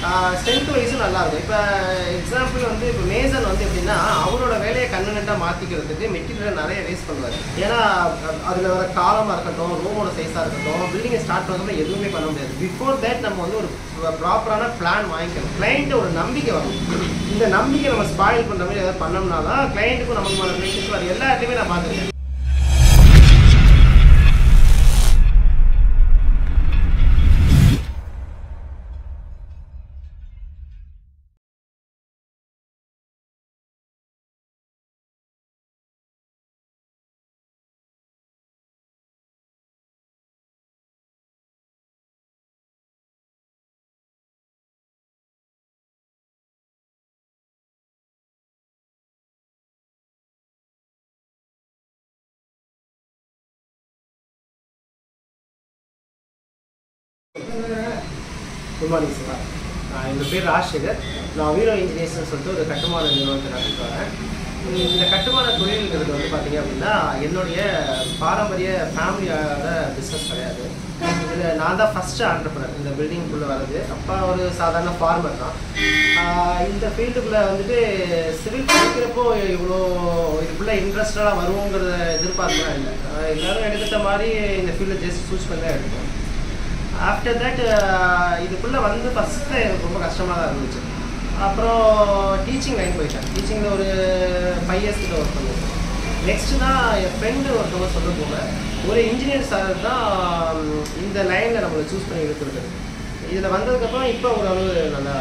Strength வைஸும் நல்லா இருக்கும் இப்போ எக்ஸாம்பிள் வந்து இப்போ மேசன் வந்து எப்படின்னா அவரோட வேலையை கன்வீனியண்ட்டாக மாற்றிக்கிறதுக்கு மெட்டீரியல் நிறைய வேஸ்ட் பண்ணுவார் ஏன்னா அதில் வர காலமாக இருக்கட்டும் ரூமோட சைஸாக இருக்கட்டும் பில்டிங்கை ஸ்டார்ட் பண்ணதுக்கு எதுவுமே பண்ண முடியாது பிஃபோர் தேட் நம்ம வந்து ஒரு ப்ராப்பரான பிளான் வாங்கிக்கணும் கிளைண்ட்டு ஒரு நம்பிக்கை வரும் இந்த நம்பிக்கை நம்ம ஸ்பாயில் பண்ணுற மாதிரி ஏதாவது பண்ணோம்னா தான் கிளைண்ட்டுக்கும் நமக்கு ரிலேஷன்ஷிப் அது எல்லா இடத்துலையுமே நான் பார்த்துருக்கேன் குட் மார்னிங் சார் எங்கள் பேர் ராஜசேகர் நான் வீரோ இன்ஜினியர்ஸ்னு சொல்லிட்டு ஒரு கட்டுமான நிறுவனத்தை நடத்திட்டு வரேன் உம் இந்த கட்டுமான தொழில்ங்கிறது வந்து பார்த்தீங்க அப்படின்னா என்னுடைய பாரம்பரிய ஃபேமிலியோட பிஸ்னஸ் கிடையாது இதில் நான் தான் ஃபஸ்ட்டு ஆண்டர்பனர் இந்த பில்டிங்குள்ளே வர்றது அப்பா ஒரு சாதாரண ஃபார்மர் தான் ஆஹ் இந்த ஃபீல்டுக்குள்ளே வந்துட்டு சிவில் படிக்கிறப்போ இவ்வளோ இதுக்குள்ளே இன்ட்ரெஸ்டடாக வருவோங்கிறத எதிர்பார்க்கலாம் இல்லை ஆஹ் எல்லாரும் எடுத்த மாதிரி இந்த ஃபீல்டில் ஜஸ்ட் சூஸ் பண்ணி தான் எடுத்தோம் ஆஃப்டர் தட் இதுக்குள்ளே வந்து ஃபஸ்ட்டு எனக்கு ரொம்ப கஷ்டமாக தான் இருந்துச்சு அப்புறம் டீச்சிங் லைன் போயிட்டேன் டீச்சிங்கில் ஒரு ஃபைவ் இயர்ஸ் கிட்ட ஒர்க் பண்ணிருக்கேன் நெக்ஸ்ட்டு தான் என் ஃப்ரெண்டு ஒருத்தவங்க சொல்ல போக ஒரு இன்ஜினியர் சார் தான் உம், இந்த லைனில் நம்மளை சூஸ் பண்ணி எடுத்துருக்குது இதில் வந்ததுக்கப்புறம் இப்போ ஓரளவு நல்லா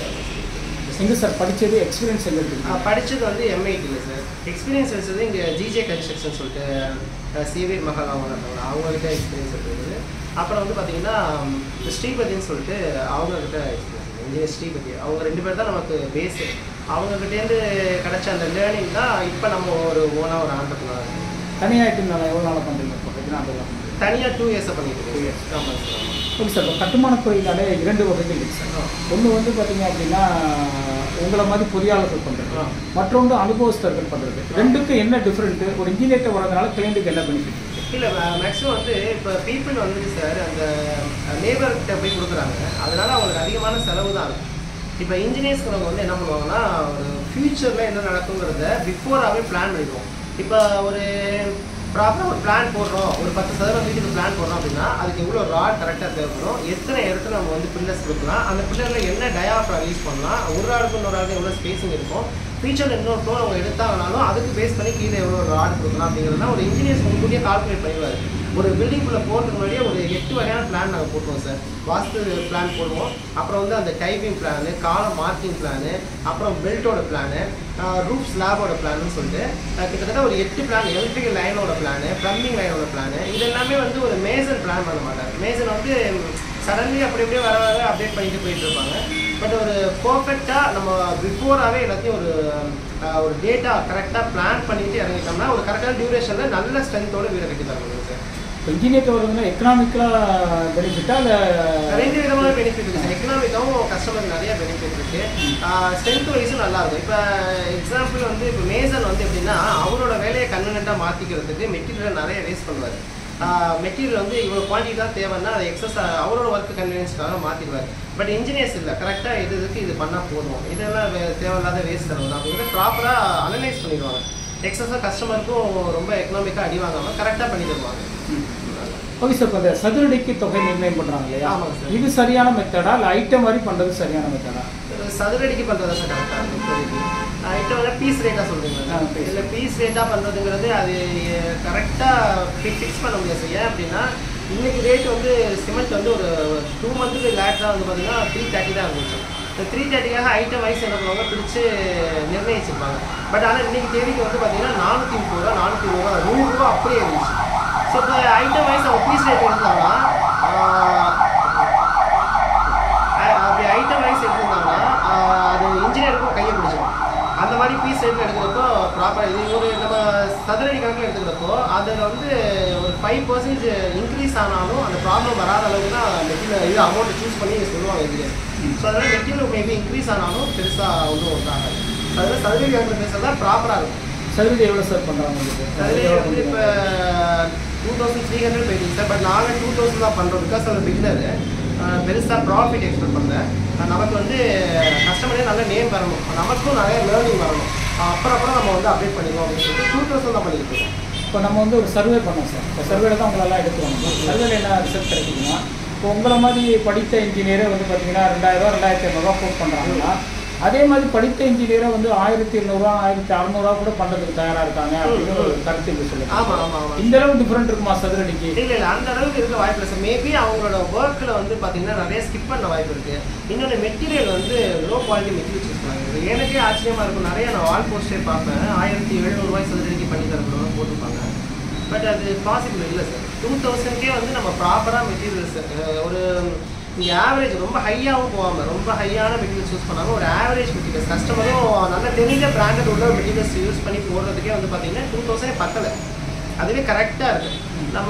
எங்கே சார் படித்தது எக்ஸ்பீரியன்ஸ் எங்கே இருக்குது நான் படித்தது வந்து எம்ஐடியில் சார் எக்ஸ்பீரியன்ஸ் வச்சது இங்கே ஜிஜே கன்ஸ்ட்ரக்ஷன் சொல்லிட்டு அஹ், சிவிர் மஹால் அவங்க இருக்காங்க அவங்கக்கிட்ட எக்ஸ்பீரியன்ஸ் இருக்குது அப்புறம் வந்து பார்த்தீங்கன்னா ம், ஸ்ரீபதின்னு சொல்லிட்டு அவங்கக்கிட்ட எக்ஸ்பீரியன்ஸ் இன்ஜினியர் ஸ்ரீபதி அவங்க ரெண்டு பேர் தான் நமக்கு பேஸு அவங்கக்கிட்டேருந்து கிடைச்ச அந்த லேர்னிங் தான் இப்போ நம்ம ஒரு ஓனாக ஒரு ஆண்டர்பனர் தனியாகிட்டு நான் எவ்வளோ நாளாக பண்ணுறீங்க இப்போ எக்ஸாம்பிள் தனியாக டூ இயர்ஸை பண்ணிட்டு இருக்கேன் ஆமாம் சார் ஆமாம். ஓகே சார் இப்போ கட்டுமான துறையினாலே இரண்டு வகைகள் இருக்குது சார் ஒன்று வந்து பார்த்தீங்க அப்படின்னா உங்களை மாதிரி பொறியாளர்கள் பண்ணுறது ஆ. மற்றொன்று அனுபவஸ்தர்கள் பண்ணுறது ரெண்டுக்கும் என்ன டிஃப்ரெண்ட்டு ஒரு இன்ஜினியர்கிட்ட வரதுனால கிளைண்ட்டுக்கு என்ன பெனிஃபிட் இல்லை மேக்ஸிமம் வந்து இப்போ பீப்புள் வந்து சார் அந்த லேபர்கிட்ட போய் கொடுக்குறாங்க அதனால அவங்களுக்கு அதிகமான செலவு தான் இருக்கும் இப்போ இன்ஜினியர்ஸ்கிறவங்க வந்து என்ன பண்ணுவாங்கன்னா ஒரு ஃப்யூச்சரில் என்ன நடக்குங்கிறத பிஃபோராகவே பிளான் பண்ணிடுவோம் இப்போ ஒரு ப்ராப்பராக ஒரு பிளான் போடுறோம் ஒரு பத்து சதவீதம் வீட்டுக்கு பிளான் போடுறோம் அப்படின்னா அதுக்கு எவ்வளோ ராட் கரெக்டாக தேவைப்படும் எத்தனை இடத்துல நம்ம வந்து பில்லர்ஸ் கொடுக்கலாம் அந்த பில்லரில் என்ன டயாஃப்ராம் யூஸ் பண்ணலாம் ஒரு ஆளுக்கு இன்னொரு ஆளுக்கு எவ்வளோ ஸ்பேசிங் இருக்கும் ஃபியூச்சரில் இன்னொரு ஃப்ளோர் அவங்க எடுத்தாங்கனாலும் அதுக்கு பேஸ் பண்ணி கீழே எவ்வளோ ராட் கொடுக்கலாம் அப்படிங்கிறதுலாம் ஒரு இன்ஜினியர்ஸ் முன்கூட்டியே கால்குலேட் பண்ணிடுவார் ஒரு பில்டிங்குள்ளே போகிறதுக்கு முன்னாடியே ஒரு எட்டு வகையான பிளான் நாங்கள் போட்டுருவோம் சார் வாஸ்து பிளான் போடுவோம் அப்புறம் வந்து அந்த typing plan column marking plan அப்புறம் பெல்ட்டோட பிளானு ரூப் ஸ்லாபோட பிளான்னு சொல்லிட்டு அஹ் கிட்டத்தட்ட ஒரு எட்டு பிளான் எலக்ட்ரிக்கல் லைனோட பிளானு ப்ளம்பிங் லைனோட பிளானு இது எல்லாமே வந்து ஒரு மேசன் பிளான் பண்ண மாட்டார் மேசன் வந்து சடன்லி அப்படி அப்படியே வர வர அப்டேட் பண்ணிட்டு போயிட்டு இருப்பாங்க பட் ஒரு பர்ஃபெக்டாக நம்ம பிஃபோராகவே எல்லாத்தையும் ஒரு அஹ், ஒரு டேட்டா கரெக்டாக பிளான் பண்ணிட்டு இறங்கிட்டோம்னா ஒரு கரெக்டான டியூரேஷனில் நல்ல ஸ்ட்ரென்த்தோட வீடு கட்டி தர முடியும் சார் இப்போ இன்ஜினியர்கிட்ட வரதுன்னா எக்கனாமிக்கலாக பெனிஃபிட்டா இல்லை ரெண்டு விதமான பெனிஃபிட் இருக்கு சார் எக்கனாமிக்காவும் கஸ்டமருக்கு நிறைய பெனிஃபிட் இருக்கு ஸ்ட்ரென்த் வைஸும் நல்லா இருக்கும் இப்போ எக்ஸாம்பிள் வந்து இப்போ மேசன் வந்து எப்படின்னா அவரோட வேலையை கன்வீனியண்ட்டாக மாற்றிக்கிறதுக்கு மெட்டீரியல் நிறைய வேஸ்ட் பண்ணுவார் மெட்டீரியல் வந்து இவ்வளோ குவான்டிட்டி தான் தேவைன்னா அதை எக்ஸஸ் அவரோட ஒர்க் கன்வீனியன்ஸ்க்காக மாற்றிடுவார் பட் இன்ஜினியர்ஸ் இல்லை கரெக்டாக இது இதுக்கு இது பண்ணால் போதும் இதெல்லாம் வே- தேவையில்லாத வேஸ்ட் செலவு தான் அப்படிங்கிறத ப்ராப்பராக அனலைஸ் பண்ணிடுவாங்க எக்ஸஸாக கஸ்டமருக்கும் ரொம்ப எக்கனாமிக்காக அடி வாங்காமல் கரெக்டாக பண்ணி தருவாங்க ஓகே சார் இப்போ இந்த சதுரடிக்கு தொகை நிர்ணயம் பண்ணுறாங்க இல்லையா ஆமாங்க சார். இது சரியான மெத்தடா இல்லை ஐட்டம் மாதிரி பண்ணுறது சரியான மெத்தடா சதுரடிக்கு பண்ணுறது சார் கரெக்டாக இருக்கும் இப்போதைக்கு ஐட்டம் வந்து பீஸ் ரேட்டாக சொல்கிறீங்களா ஆ, piece. இதில் பீஸ் ரேட்டாக பண்ணுறதுங்கிறது அது கரெக்டாக ஃபிக்ஸ் பண்ண முடியாது சார் ஏன் அப்படின்னா இன்னைக்கு ரேட் வந்து சிமெண்ட் வந்து ஒரு டூ மந்த்துக்கு லேட்டாக வந்து பார்த்தீங்கன்னா த்ரீ தேர்ட்டி தான் இருந்துச்சு இந்த த்ரீ தேர்ட்டிக்காக ஐட்டம் வைஸ் என்ன பண்ணுவாங்க பிரித்து நிர்ணயிச்சிருப்பாங்க பட் ஆனால் இன்னைக்கு தேதிக்கு வந்து பார்த்தீங்கன்னா நானூற்றி முப்பது ரூபா நானூற்றி இருபது ரூபா நூறு ரூபா அப்படியே இருந்துச்சு ஸோ இப்போ ஐட்டம் வைஸ் அவங்க பீஸ் ரேட் எடுத்தாங்கன்னா ஆஹ் அப்படி ஐட்டம் வைஸ் எடுத்திருந்தாங்கன்னா ஆஹ் அது இன்ஜினியருக்கும் கையை பிடிச்சிடும் அந்த மாதிரி பீஸ் ரேட்டில் எடுக்கிறப்போ ப்ராப்பராக இது ஒரு நம்ம சதுரடி கணக்கில் எடுத்துக்கிறப்போ அதில் வந்து ஒரு ஃபைவ் பர்சன்டேஜ் இன்க்ரீஸ் ஆனாலும் அந்த ப்ராப்ளம் வராத அளவுக்கு தான் மெட்டீரியல் இது அமௌண்ட் சூஸ் பண்ணி சொல்லுவாங்க இன்ஜினியர் ஸோ அதனால் மெட்டீரியல் மேபி இன்க்ரீஸ் ஆனாலும் பெருசாக ஒன்றும் ஒன்றாகாது அதனால் சதுரடி கணக்கில் பேசுறது தான் ப்ராப்பராக இருக்கும் சதுரடி எவ்வளோ சார் பண்ணுறாங்க உங்களுக்கு சதுரடி வந்து இப்போ டூ தௌசண்ட் த்ரீ ஹண்ட்ரட் போயிடுச்சு சார் பட் நாங்கள் டூ தௌசண்ட் தான் பண்ணுறோம் பிகாஸ் அந்த பிகினர் பெருசாக ப்ராஃபிட் எக்ஸ்பெக்ட் பண்ணல அஹ் நமக்கு வந்து கஸ்டமரே நல்ல நேம் வரணும் நமக்கும் நிறைய லேர்னிங் வரணும் அஹ் அப்புறம் அப்புறம் நம்ம வந்து அப்டேட் பண்ணிடுவோம் அப்படின்னு சொல்லிட்டு டூ தௌசண்ட் தான் பண்ணிட்டு இருக்கோம் இப்போ நம்ம வந்து ஒரு சர்வே பண்ணோம் சார் இந்த சர்வேல தான் உங்களெல்லாம் எடுத்துருவாங்க சர்வேல என்ன ரிசல்ட் கிடைக்குதுன்னா இப்போ உங்களை மாதிரி படித்த இன்ஜினியரே வந்து பார்த்தீங்கன்னா ரெண்டாயிரரூவா ரெண்டாயிரத்தி இரநூறுவா கோட் பண்ணுறாங்கன்னா அதே மாதிரி படித்த இன்ஜினியரை வந்து ஆயிரத்தி எழுநூறுவா ஆயிரத்தி அறநூறுவா கூட பண்ணுறதுக்கு தயாராக இருக்காங்க அப்படின்னு ஒரு கருத்து இருக்கு சொல்லுங்க ஆமாம் ஆமாம் ஆமாம் இந்த அளவு டிஃப்ரெண்ட் இருக்குமா சதுரடிக்கு இல்ல இல்ல அந்த அளவுக்கு இருக்க வாய்ப்பு இல்லை சார் மேபி அவங்களோட ஒர்க்ல வந்து பாத்தீங்கன்னா நிறைய ஸ்கிப் பண்ண வாய்ப்பு இருக்கு இன்னொன்று மெட்டீரியல் வந்து லோ குவாலிட்டி மெட்டீரியல் யூஸ் பண்ணாங்க எனக்கே ஆச்சரியமா இருக்கும் நிறைய நான் வால் போஸ்டே பார்ப்பேன் ஆயிரத்தி எழுநூறுவாய் சதுரடிக்கு பண்ணி தரப்படுவோம் போட்டிருப்பாங்க பட் அது பாசிபிள் இல்லை சார் டூ தௌசண்ட்கே வந்து நம்ம ப்ராப்பராக மெட்டீரியல்ஸ் ஒரு இங்கே ஆவரேஜ் ரொம்ப ஹையாகவும் போகாமல் ரொம்ப ஹையான மெட்டீரியல்ஸ் யூஸ் பண்ணாமல் ஒரு ஆவரேஜ் மெட்டீரியல்ஸ் கஸ்டமரும் நல்ல தெரிஞ்ச பிராண்டட் உள்ள மெட்டீரியல்ஸ் யூஸ் பண்ணி போடுறதுக்கே வந்து பார்த்தீங்கன்னா டூ தௌசண்ட் பத்தலை அதுவே கரெக்டாக இருக்கு நம்ம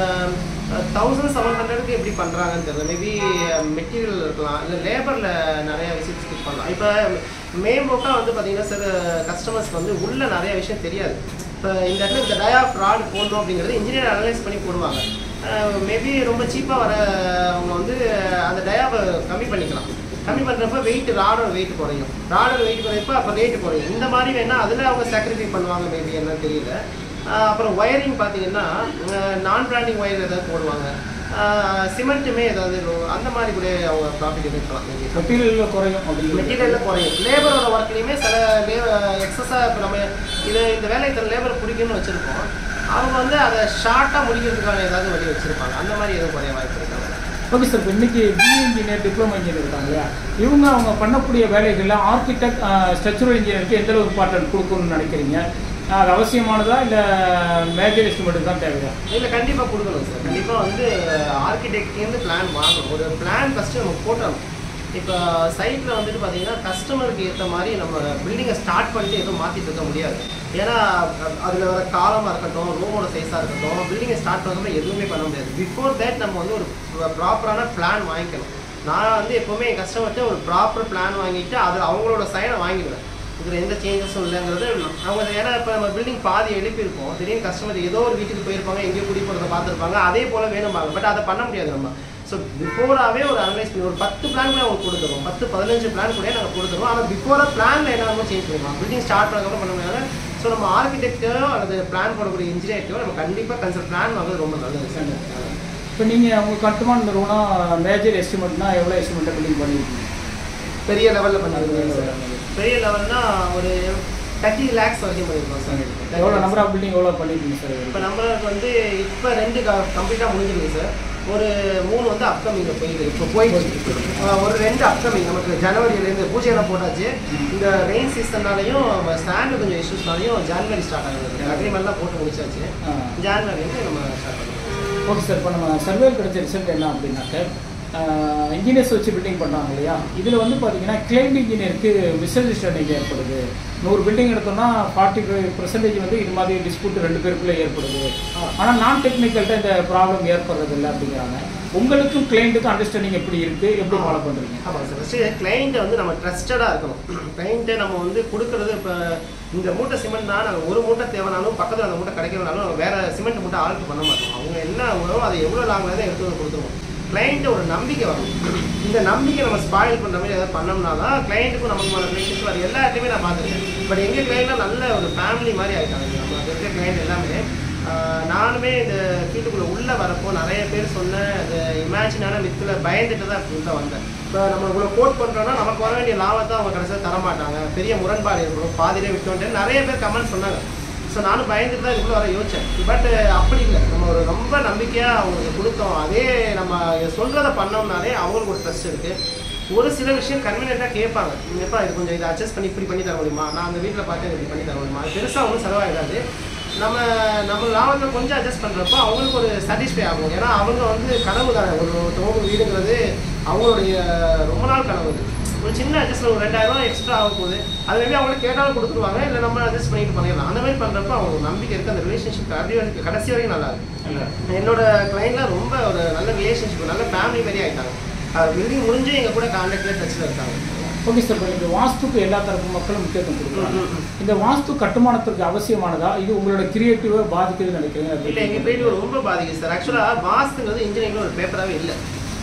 தௌசண்ட் செவன் ஹண்ட்ரடுக்கு எப்படி பண்ணுறாங்கன்னு தெரியல மேபி மெட்டீரியல் இருக்கலாம் இல்லை லேபரில் நிறைய விஷயம் ஸ்கிப் பண்ணலாம் இப்போ மேம்போக்காக வந்து பார்த்தீங்கன்னா சில கஸ்டமர்ஸ்க்கு வந்து உள்ள நிறைய விஷயம் தெரியாது இப்போ இந்த இடத்துல இந்த டயா ஃப்ராட் போடணும் அப்படிங்கிறது இன்ஜினியர் அனலைஸ் பண்ணி போடுவாங்க மேபி ரொம்ப சீப்பாக வரவங்க வந்து அந்த டயாவை கம்மி பண்ணிக்கலாம் கம்மி பண்ணுறப்ப வெயிட் ராடோட வெயிட் குறையும் ராடோட வெயிட் குறையப்ப அப்போ ரேட்டு குறையும் இந்த மாதிரி வேணால் அதில் அவங்க சாக்ரிஃபை பண்ணுவாங்க மேபி என்னன்னு தெரியல ஆஹ் அப்புறம் ஒயரிங் பார்த்தீங்கன்னா நான் பிராண்டிங் ஒயர் ஏதாவது போடுவாங்க சிமெண்ட்டுமே ஏதாவது லோ- அந்த மாதிரி கூட அவங்க ப்ராஃபிட் எதிர்க்கலாம் மேபி மெட்டீரியலில் குறையும் அப்படின்னு மெட்டீரியலில் குறையும் லேபரோட ஒர்க்லையுமே சில லேபர் எக்ஸஸாக இப்போ நம்ம இது இந்த வேலை இத்தனை லேபர் பிடிக்கும்னு வச்சுருப்போம் அவங்க வந்து அதை ஷார்ட்டாக முடிக்கிறதுக்கான ஏதாவது வழி வச்சுருப்பாங்க அந்த மாதிரி எதுவும் குறைய வாய்ப்பு இருக்காங்க ஓகே சார் இப்போ இன்னைக்கு பிஇ இன்ஜினியர் டிப்ளமோ இன்ஜினியர் இருக்காங்க இல்லையா இவங்க அவங்க பண்ணக்கூடிய வேலைகளில் ஆர்கிடெக்ட் ஸ்ட்ரக்சரல் இன்ஜினியருக்கு எந்த அளவு இம்பார்ட்டன்ட் கொடுக்கணும்னு நினைக்கிறீங்க ஆஹ் அது அவசியமானதா இல்லை மேஜர் எஸ்டிமேட்டுக்கு தான் தேவையா இல்லை கண்டிப்பாக கொடுக்கணும் சார் கண்டிப்பாக வந்து ஆர்கிடெக்ட்லேருந்து பிளான் வாங்கணும் ஒரு பிளான் ஃபஸ்ட்டு நம்ம போட்டணும் இப்போ சைட்டில் வந்துட்டு பார்த்தீங்கன்னா கஸ்டமருக்கு ஏற்ற மாதிரி நம்ம பில்டிங்கை ஸ்டார்ட் பண்ணிட்டு எதுவும் மாற்றிட்டு இருக்க முடியாது ஏன்னா அதில் வர காலமாக இருக்கட்டும் ரூமோட சைஸாக இருக்கட்டும் பில்டிங்கை ஸ்டார்ட் பண்ணுறப்ப எதுவுமே பண்ண முடியாது பிஃபோர் தேட் நம்ம வந்து ஒரு ப்ராப்பரான பிளான் வாங்கிக்கணும் நான் வந்து எப்போவுமே என் கஸ்டமர்கிட்ட ஒரு ப்ராப்பர் பிளான் வாங்கிட்டு அதில் அவங்களோட சைனை வாங்கிடுவேன் இதில் எந்த சேஞ்சஸும் இல்லைங்கிறது அவங்க ஏன்னா இப்போ நம்ம பில்டிங் பாதி எழுப்பியிருப்போம் திடீர்னு கஸ்டமர் ஏதோ ஒரு வீட்டுக்கு போயிருப்பாங்க எங்கேயோ குடி போகிறத பார்த்துருப்பாங்க அதே போல் வேணும்பாங்க பட் அதை பண்ண முடியாது நம்ம ஸோ பிஃபோராகவே ஒரு அனலைஸ் பண்ணி ஒரு பத்து பிளான் கூட அவங்க கொடுத்துருவோம் பத்து பதினஞ்சு பிளான் கூட நாங்கள் கொடுத்துருவோம் ஆனால் பிஃபோராக பிளானில் என்ன சேஞ்ச் பண்ணிக்கலாம் பில்டிங் ஸ்டார்ட் பண்ணதுக்கப்புறம் பண்ண முடியாது ஸோ நம்ம ஆர்கிடெக்டோ அல்லது பிளான் போடக்கூடிய இன்ஜினியர்ட்டோ நம்ம கண்டிப்பாக கன்சல்ட் பிளான் வாங்குறது ரொம்ப நல்லது சார் இப்போ நீங்கள் உங்கள் கட்டுமான நிறுவனம் மேஜர் எஸ்டிமேட்னா எவ்வளோ எஸ்டிமேட்டை பில்டிங் பண்ணியிருக்கீங்க பெரிய லெவலில் பண்ணிருக்கோம் சார் பெரிய லெவல்னா ஒரு தேர்ட்டி லேக்ஸ் வரைக்கும் பண்ணியிருக்கோம் சார் எவ்வளோ நம்பர் ஆஃப் பில்டிங் எவ்வளோ பண்ணியிருக்கீங்க சார் இப்போ நம்மளுக்கு வந்து இப்போ ரெண்டு கம்ப்ளீட்டாக முடிஞ்சிருக்கு சார் ஒரு மூணு வந்து அப்கமிங்கில் போயிருக்கு இப்போ போயிட்டு ஒரு ரெண்டு அப்கமிங் நமக்கு ஜனவரியிலேருந்து பூஜையெல்லாம் போட்டாச்சு இந்த ரெயின் சீசன்னாலையும் ஸ்டாண்டு கொஞ்சம் இஷ்யூஸ்னாலையும் ஜான்வரி ஸ்டார்ட் ஆகுது அக்ரிமெண்ட்லாம் போட்டு முடிச்சாச்சு ஜான்வரிலேருந்து நம்ம ஸ்டார்ட் பண்ணுவோம் ஓகே சார் இப்போ நம்ம சர்வே கிடைச்ச ரிசல்ட் என்ன அப்படின்னாக்க இன்ஜினியர்ஸ் வச்சு பில்டிங் பண்ணுறாங்க இல்லையா இதில் வந்து பார்த்தீங்கன்னா கிளைண்ட் இன்ஜினியருக்கு மிஸ் அண்டர்ஸ்டாண்டிங் ஏற்படுது நூறு பில்டிங் எடுத்தோம்னா ஃபார்ட்டி ஃபைவ் பர்சன்டேஜ் வந்து இது மாதிரி டிஸ்பியூட் ரெண்டு பேருக்குள்ளே ஏற்படுது ஆனால் நான் டெக்னிக்கல்கிட்ட இந்த ப்ராப்ளம் ஏற்படுறது இல்லை அப்படிங்கிறாங்க உங்களுக்கும் கிளைண்ட்டுக்கும் அண்டர்ஸ்டாண்டிங் எப்படி இருக்குது எப்படி ஃபாலோ பண்ணுறீங்க ஆமாம் சார் ஃபஸ்ட்டு கிளைண்ட்டை வந்து நம்ம ட்ரஸ்டடாக இருக்கணும் கிளைண்ட்டை நம்ம வந்து கொடுக்குறது இப்போ இந்த மூட்டை சிமெண்ட் தான் நாங்கள் ஒரு மூட்டை தேவைனாலும் பக்கத்தில் அந்த மூட்டை கிடைக்கலனாலும் நம்ம வேறு சிமெண்ட் மூட்டை ஆல்ட்டு பண்ண மாட்டோம் அவங்க என்ன உணவோ அதை எவ்வளோ லாங்கில் தான் எடுத்து வந்து கொடுத்துருவோம் கிளைண்ட்டு ஒரு நம்பிக்கை வரணும் இந்த நம்பிக்கை நம்ம ஸ்பாயில் பண்ணுற மாதிரி ஏதாவது பண்ணோம்னா தான் கிளைண்ட்டுக்கும் நமக்கு ரிலேஷன்ஷிப் அது எல்லா இடத்துலையுமே நான் பார்த்துருக்கேன் பட் எங்கள் கிளைண்ட்லாம் நல்ல ஒரு ஃபேமிலி மாதிரி ஆகிட்டாங்க நம்ம இருக்கிற கிளைண்ட் எல்லாமே ஆஹ் நானுமே இந்த ஃபீல்டுக்குள்ளே உள்ளே வரப்போ நிறைய பேர் சொன்ன அந்த இமேஜினான மித்தில் பயந்துட்டு தான் உள்ளே வந்தேன் இப்போ நம்ம இவ்வளோ கோட் பண்ணுறோன்னா நமக்கு வர வேண்டிய லாபத்தை அவங்க கடைசியாக தர மாட்டாங்க பெரிய முரண்பாடு ஏற்படும் பாதியிலே விட்டோன்ட்டு நிறைய பேர் கமெண்ட் சொன்னாங்க ஸோ நானும் பயந்துட்டு தான் இதுக்குள்ள வர யோசிச்சேன் பட் அப்படி இல்லை நம்ம ஒரு ரொம்ப நம்பிக்கையாக அவங்களுக்கு கொடுத்தோம் அதே நம்ம சொல்கிறத பண்ணோம்னாலே அவங்களுக்கு ஒரு ட்ரஸ்ட் இருக்குது ஒரு சில விஷயம் கன்வீனியண்ட்டாக கேட்பாங்க எப்பா இது கொஞ்சம் இதை அட்ஜஸ்ட் பண்ணி இப்படி பண்ணி தர முடியுமா நான் அந்த வீட்டில் பார்த்து இப்படி பண்ணி தர முடியுமா பெருசாக ஒன்றும் செலவாகிடாது நம்ம நம்ம லாபத்தை கொஞ்சம் அட்ஜஸ்ட் பண்ணுறப்போ அவங்களுக்கு ஒரு சாட்டிஸ்ஃபை ஆகும் ஏன்னா அவங்க வந்து கனவு தானே ஒரு தோப்பு வீடுங்கிறது அவங்களுடைய ரொம்ப நாள் கனவு இது. ஒரு சின்ன அட்ஜஸ்ட் ஒரு ரெண்டாயிரம் ரூபாய் எக்ஸ்ட்ரா ஆக போகுது அது மேபி அவங்களுக்கு கேட்டாலும் கொடுத்துருவாங்க இல்லை நம்ம அட்ஜஸ்ட் பண்ணிட்டு பண்ணிடலாம் அந்த மாதிரி பண்ணுறப்ப அவங்க ஒரு நம்பிக்கை இருக்குது அந்த ரிலேஷன்ஷிப் கடைசி வரைக்கும் கடைசி வரைக்கும் நல்லா இருக்கு என்னோட கிளைண்ட்லாம் ரொம்ப ஒரு நல்ல ரிலேஷன்ஷிப் நல்ல ஃபேமிலி மாதிரி ஆயிட்டாங்க பில்டிங் முடிஞ்சு எங்கள் கூட கான்டாக்டில் டச்சில் இருக்காங்க ஓகே சார் இப்போ இந்த வாஸ்துக்கு எல்லா தரப்பு மக்களும் முக்கியத்துவம் கொடுக்குறாங்க ம், ம், ம். இந்த வாஸ்து கட்டுமானத்திற்கு அவசியமானதா இது உங்களோட கிரியேட்டிவாக பாதிக்குதுன்னு இல்லை எங்கள் நினைக்கிறீங்க பேட்டி ரொம்ப பாதிக்குது சார் ஆக்சுவலாக வாஸ்துங்கிறது இன்ஜினியரிங்கில் ஒரு பேப்பராகவே இல்லை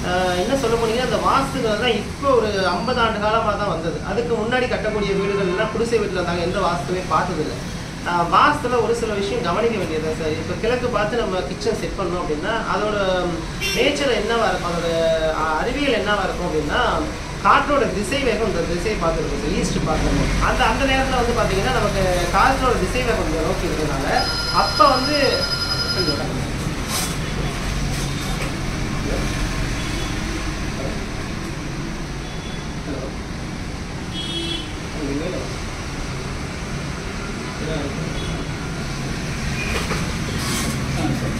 ஆஹ் என்ன சொல்ல போனீங்கன்னா அந்த வாஸ்துங்கிறது தான் இப்போ ஒரு ஐம்பது ஆண்டு காலமாக தான் வந்தது அதுக்கு முன்னாடி கட்டக்கூடிய வீடுகள் எல்லாம் குடிசை வீட்டில் இருந்தாங்க எந்த வாஸ்துவே பார்த்ததில்லை ஆஹ் வாஸ்துல ஒரு சில விஷயம் கவனிக்க வேண்டியது சார் இப்போ கிழக்கு பார்த்து நம்ம கிச்சன் செட் பண்ணோம் அப்படின்னா அதோட நேச்சர் என்னவா இருக்கும் அதோட ஆஹ் அறிவியல் என்னவா இருக்கும் அப்படின்னா காற்றோட திசை வேகம் இந்த திசையை பார்த்துருக்கோம் சார் ஈஸ்ட் பார்த்துருக்கோம் அந்த அந்த நேரத்தில் வந்து பார்த்தீங்கன்னா நமக்கு காற்றோட திசை வேகம் கொஞ்சம் நோக்கி இருக்கிறதுனால அப்போ வந்து ஹலோ இங்கே மேலே ஆ, சரி.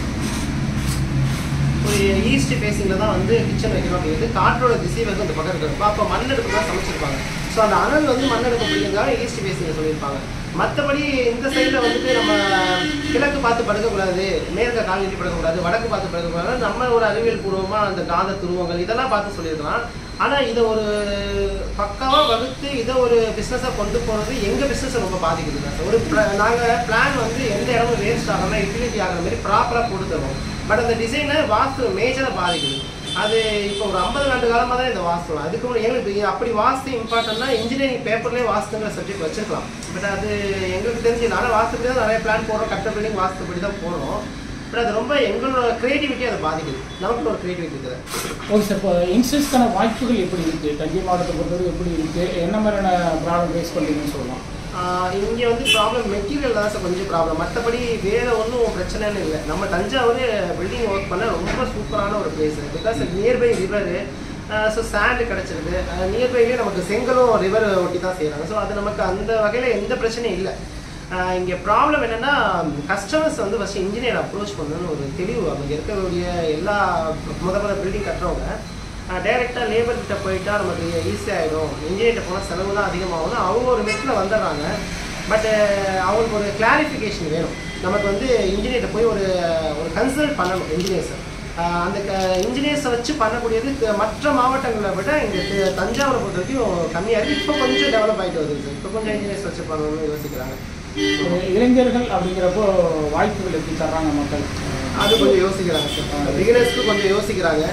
ஒரு ஈஸ்ட் ஃபேஸிங்கில் தான் வந்து கிச்சன் வைக்கணும் அப்படிங்கிறது காற்றோட திசை வந்து அந்த பக்கம் இருக்கிறப்ப அப்போ மண்ணெடுப்பு தான் சமைச்சிருப்பாங்க ஸோ அந்த அனல் வந்து மண்ணெடுப்பு பிடிக்கிறதுக்காக ஈஸ்ட் ஃபேஸிங்கில் சொல்லியிருப்பாங்க மற்றபடி இந்த சைடில் வந்துட்டு நம்ம கிழக்கு பார்த்து படுக்கக்கூடாது மேற்க கால் நீட்டி படுக்கக்கூடாது வடக்கு பார்த்து படுக்கக்கூடாது நம்ம ஒரு அறிவியல் பூர்வமாக அந்த காந்த துருவங்கள் இதெல்லாம் பார்த்து சொல்லியிருக்கலாம் ஆனால் இதை ஒரு பக்காவாக வகுத்து இதை ஒரு பிஸ்னஸாக கொண்டு போகிறது எங்கள் பிஸ்னஸை ரொம்ப பாதிக்குது சார் ஒரு நாங்கள் பிளான் வந்து எந்த இடமும் வேஸ்ட் ஆகாமல் யூட்டிலிட்டி ஆகிற மாதிரி ப்ராப்பராக போட்டு தருவோம் பட் அந்த டிசைனை வாஸ்து மேஜராக பாதிக்குது அது இப்போ ஒரு ஐம்பது ஆண்டு காலமாக தான் இந்த வாஸ்து அதுக்கு முன்னாடி எங்களுக்கு அப்படி வாஸ்து இம்பார்ட்டன்னா இன்ஜினியரிங் பேப்பர்லேயே வாஸ்துங்கிற சப்ஜெக்ட் வச்சிருக்கலாம் பட் அது எங்களுக்கு தெரிஞ்சு நானும் வாஸ்துப்படி தான் நிறைய பிளான் போடுறோம் கட்ட பில்டிங் வாஸ்துப்படி தான் போடுறோம் பட் அது ரொம்ப எங்களோட க்ரியேட்டிவிட்டி அதை பாதிக்குது நமக்கு ஒரு க்ரியேட்டிவிட்டி இருக்குது ஓகே சார் இப்போ யங்ஸ்டர்ஸ்க்கான வாய்ப்புகள் எப்படி இருக்குது தஞ்சை மாவட்டத்தை பொறுத்தவரை எப்படி இருக்குது என்ன மாதிரியான ப்ராப்ளம் ஃபேஸ் பண்ணுறீங்கன்னு சொல்லலாம் இங்கே வந்து ப்ராப்ளம் மெட்டீரியல் தான் சார் கொஞ்சம் ப்ராப்ளம் மற்றபடி வேறு ஒன்றும் பிரச்சனைன்னு இல்லை நம்ம தஞ்சாவூர் பில்டிங் ஒர்க் பண்ண ரொம்ப சூப்பரான ஒரு place because nearby river so sand கிடச்சிருது நியர்பைலேயே நமக்கு செங்கலும் ரிவர் ஒட்டி தான் செய்கிறாங்க ஸோ அது நமக்கு அந்த வகையில் எந்த பிரச்சனையும் இல்லை இங்கே ப்ராப்ளம் என்னென்னா கஸ்டமர்ஸ் வந்து ஃபஸ்ட்டு இன்ஜினியர் அப்ரோச் பண்ணணும்னு ஒரு தெளிவு அவங்க இருக்கக்கூடிய எல்லா முத முத பில்டிங் கட்டுறவங்க டைரெக்டாக லேபர் கிட்ட போயிட்டா நமக்கு ஈஸியாகிடும் இன்ஜினியர்கிட்ட போனால் செலவு தான் அதிகமாகும் அவங்க ஒரு மெட்டில் வந்துடுறாங்க பட் அவங்களுக்கு ஒரு கிளாரிஃபிகேஷன் வேணும் நமக்கு வந்து இன்ஜினியர்கிட்ட போய் ஒரு ஒரு கன்சல்ட் பண்ணணும் இன்ஜினியர்ஸை அந்த இன்ஜினியர்ஸை வச்சு பண்ணக்கூடியது க- மற்ற மாவட்டங்களை விட இங்கே தஞ்சாவூரை பொறுத்த வரைக்கும் கம்மியாக இருக்குது இப்போ கொஞ்சம் டெவலப் ஆகிட்டு வருது சார் இப்போ கொஞ்சம் இன்ஜினியர்ஸ் வச்சு பண்ணணும்னு யோசிக்கிறாங்க ஒரு இளைஞர்கள் அப்படிங்கிறப்போ வாய்ப்புகள் எப்படி தர்றாங்க மக்கள் அது கொஞ்சம் யோசிக்கிறாங்க சார் பிகினர்ஸ்க்கு கொஞ்சம் யோசிக்கிறாங்க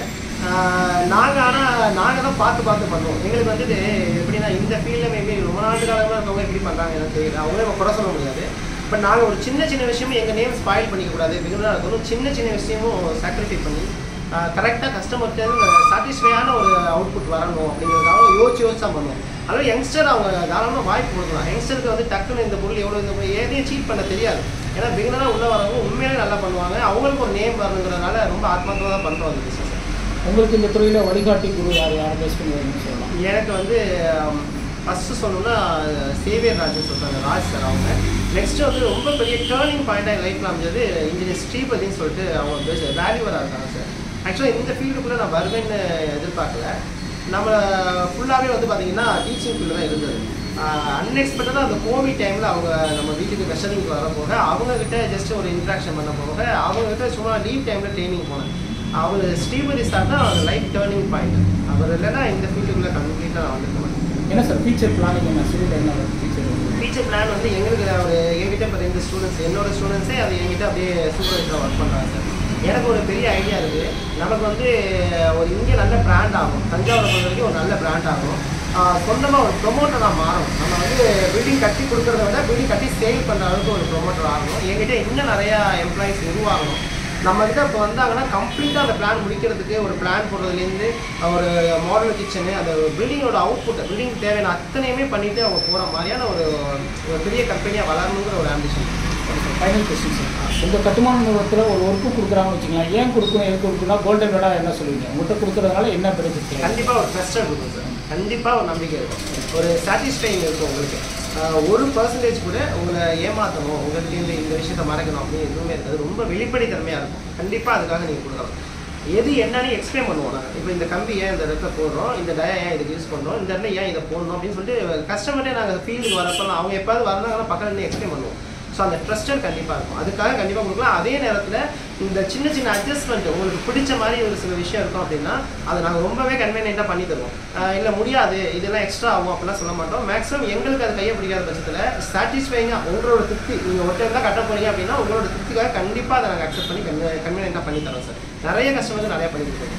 நாங்கள் ஆனால் நாங்கள் தான் பார்த்து பார்த்து பண்ணுவோம் எங்களுக்கு வந்துட்டு எப்படின்னா இந்த ஃபீல்டில் மேபி ரொம்ப நாட்டு காலமாக இருக்கவங்க எப்படி பண்ணுறாங்க எனக்கு தெரியல அவங்களே நம்ம குறை சொல்ல முடியாது பட் நாங்கள் ஒரு சின்ன சின்ன விஷயமும் எங்கள் நேம் ஸ்பாயில் பண்ணிக்கக்கூடாது பிகினராக இருக்கணும் சின்ன சின்ன விஷயமும் சாக்ரிஃபை பண்ணி கரெக்டாக கஸ்டமர்கிட்ட சாட்டிஸ்ஃபையான ஒரு அவுட்புட் வரணும் அப்படிங்கிறதுக்காக யோசிச்சு யோசிச்சு தான் பண்ணுவோம் அதனால் யங்ஸ்டர் அவங்க தாராளமாக வாய்ப்பு கொடுக்கலாம் யங்ஸ்டருக்கு வந்து டக்குன்னு இந்த பொருள் எவ்வளோ இந்த பொருள் எதையும் சீட் பண்ண தெரியாது ஏன்னா பிகினராக உள்ள வரவங்க உண்மையிலே நல்லா பண்ணுவாங்க அவங்களுக்கு ஒரு நேம் வரணுங்கிறதுனால ரொம்ப ஆத்மார்த்தமாக தான் பண்ணுறோம் அந்த பிஸ்னஸ் உங்களுக்கு இந்த துறையில் வழிகாட்டி குரு யார் யாரை பேஸ் பண்ணுவாங்கன்னு சொல்லலாம் எனக்கு வந்து ஃபஸ்ட்டு சொல்லணும்னா சேவியர் ராஜன் சொல்கிறாங்க ராஜ் சார் அவங்க நெக்ஸ்ட்டு வந்து ரொம்ப பெரிய டேர்னிங் பாயிண்டாக லைஃப்பில் அமைஞ்சது இன்ஜினியர் ஸ்ரீபதின்னு சொல்லிட்டு அவங்க பேச வேல்யூவராக இருக்காங்க சார் ஆக்சுவலாக இந்த ஃபீல்டுக்குள்ளே நான் வருவேன்னு எதிர்பார்க்கல நம்ம ஃபுல்லாகவே வந்து பார்த்தீங்கன்னா டீச்சிங் ஃபீல்டு தான் இருந்தது அன்எக்ஸ்பெக்டடாக அந்த கோவிட் டைமில் அவங்க நம்ம வீட்டுக்கு கஸ்டடிக்கு வர போக அவங்கக்கிட்ட ஜஸ்ட் ஒரு இன்ட்ராக்ஷன் பண்ண போக அவங்கக்கிட்ட சும்மா லீவ் டைமில் ட்ரைனிங் போனேன் அவர் ஸ்ரீபதி சார் தான் லைஃப் டேர்னிங் பாயிண்ட் அவர் இல்லைன்னா இந்த ஃபீல்டுக்குள்ளே கம்ப்ளீட்டாக நான் வந்துருக்க மாட்டேன் என்ன சார் ஃபியூச்சர் பிளானிங் என்ன சிவில் என்ன ஃபியூச்சர் டீச்சர் பிளான் வந்து எங்களுக்கு அவர் என்கிட்ட இப்போ ரெண்டு ஸ்டூடெண்ட்ஸ் என்னோட ஸ்டூடெண்ட்ஸே அது என்கிட்ட அப்படியே சூப்பர்வைசராக ஒர்க் பண்ணுறாங்க சார் எனக்கு ஒரு பெரிய ஐடியா இருக்குது நமக்கு வந்து ஒரு இங்கே நல்ல பிராண்ட் ஆகும் தஞ்சாவூரை பொறுத்த வரைக்கும் ஒரு நல்ல பிராண்ட் ஆகும் சொந்தமாக ஒரு ப்ரொமோட்டராக மாறும் நம்ம வந்து பில்டிங் கட்டி கொடுக்குறத விட பில்டிங் கட்டி சேல் பண்ணுற அளவுக்கு ஒரு ப்ரொமோட்டர் ஆகணும் என்கிட்ட இன்னும் நிறையா எம்ப்ளாயிஸ் உருவாகணும் நம்மக்கிட்ட இப்போ வந்தாங்கன்னா கம்ப்ளீட்டாக அந்த பிளான் முடிக்கிறதுக்கு ஒரு பிளான் போடுறதுலேருந்து ஒரு மாடல் கிச்சனு அந்த பில்டிங்கோட அவுட்புட் பில்டிங் தேவையான அத்தனையுமே பண்ணிட்டு அவங்க போகிற மாதிரியான ஒரு ஒரு பெரிய கம்பெனியாக வளரணுங்கிற ஒரு ஆம்பிஷன் ஃபைனல் கொஸ்டின் சார் உங்கள் கட்டுமான நிறுவனத்தில் ஒரு ஒர்க்கு கொடுக்குறாங்கன்னு வச்சுக்கலாம் ஏன் கொடுக்கணும் எதுக்கு கொடுக்கணும்னா கோல்டன் விடா என்ன சொல்லுவீங்க உங்கள்கிட்ட கொடுக்குறதுனால என்ன பெனிஃபிட் கண்டிப்பாக ஒரு ட்ரஸ்டட் இருக்கும் சார் கண்டிப்பாக ஒரு நம்பிக்கை இருக்கும் ஒரு சாட்டிஸ்ஃபைங் இருக்கும் உங்களுக்கு ஆஹ் ஒரு பர்சன்டேஜ் கூட உங்களை ஏமாற்றணும் உங்களுக்கு இந்த இந்த விஷயத்தை மறைக்கணும் அப்படின்னு எதுவுமே இருக்காது ரொம்ப வெளிப்படைத்தன்மையாக இருக்கும் கண்டிப்பாக அதுக்காக நீங்கள் கொடுக்கலாம் எது என்னன்னு எக்ஸ்பிளைன் பண்ணுவோம் நாங்கள் இப்போ இந்த கம்பி ஏன் இந்த இடத்துல போடுறோம் இந்த டயா ஏன் இதுக்கு யூஸ் பண்ணுறோம் இந்த இடத்துல ஏன் இதை போடணும் அப்படின்னு சொல்லிட்டு கஸ்டமரே நாங்கள் ஃபீல்டுக்கு வரப்பெல்லாம் அவங்க எப்பாவது வந்தாங்கன்னா பக்கத்தில் நின்று எக்ஸ்பிளைன் பண்ணுவோம் ஸோ அந்த ட்ரஸ்டட் கண்டிப்பாக இருக்கும் அதுக்காக கண்டிப்பாக கொடுக்கலாம் அதே நேரத்தில் இந்த சின்ன சின்ன அட்ஜஸ்ட்மெண்ட் உங்களுக்கு பிடிச்ச மாதிரி ஒரு சில விஷயம் இருக்கும் அப்படின்னா அதை நாங்கள் ரொம்பவே கன்வீனியண்ட்டாக பண்ணி தருவோம் இல்லை முடியாது இதெல்லாம் எக்ஸ்ட்ரா ஆகும் அப்படிலாம் சொல்ல மாட்டோம் மேக்ஸிமம் எங்களுக்கு அது கையை பிடிக்காத பட்சத்தில் சாட்டிஸ்ஃபைங்காக உங்களோட திருப்தி நீங்கள் ஒருத்தர் தான் கட்ட போறீங்க அப்படின்னா உங்களோட திருப்திக்காக கண்டிப்பாக அதை நாங்கள் அக்செப்ட் பண்ணி கன்வீனியண்ட்டாக பண்ணி தரோம் சார் நிறைய கஸ்டமருக்கு நிறைய பண்ணி கொடுத்துருக்கோம்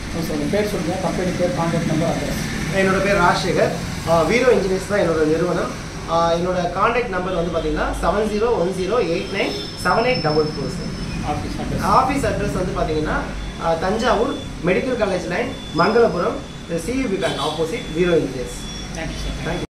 சொல்லுங்கள் பேர் சொல்லுங்கள் கம்பெனி பேர் கான்டாக்ட் நம்பர் அட்ரஸ் என்னோட பேர் ராஜசேகர் வீரோ இன்ஜினியர்ஸ் தான் என்னோட நிறுவனம் ஆஹ் என்னோட காண்டாக்ட் நம்பர் வந்து பார்த்தீங்கன்னா seven zero one zero eight nine seven eight double four sir office address office address வந்து பார்த்தீங்கன்னா ஆஹ் Thanjavur medical college line Mangalapuram CUB bank opposite Veero engineers thank you sir thank you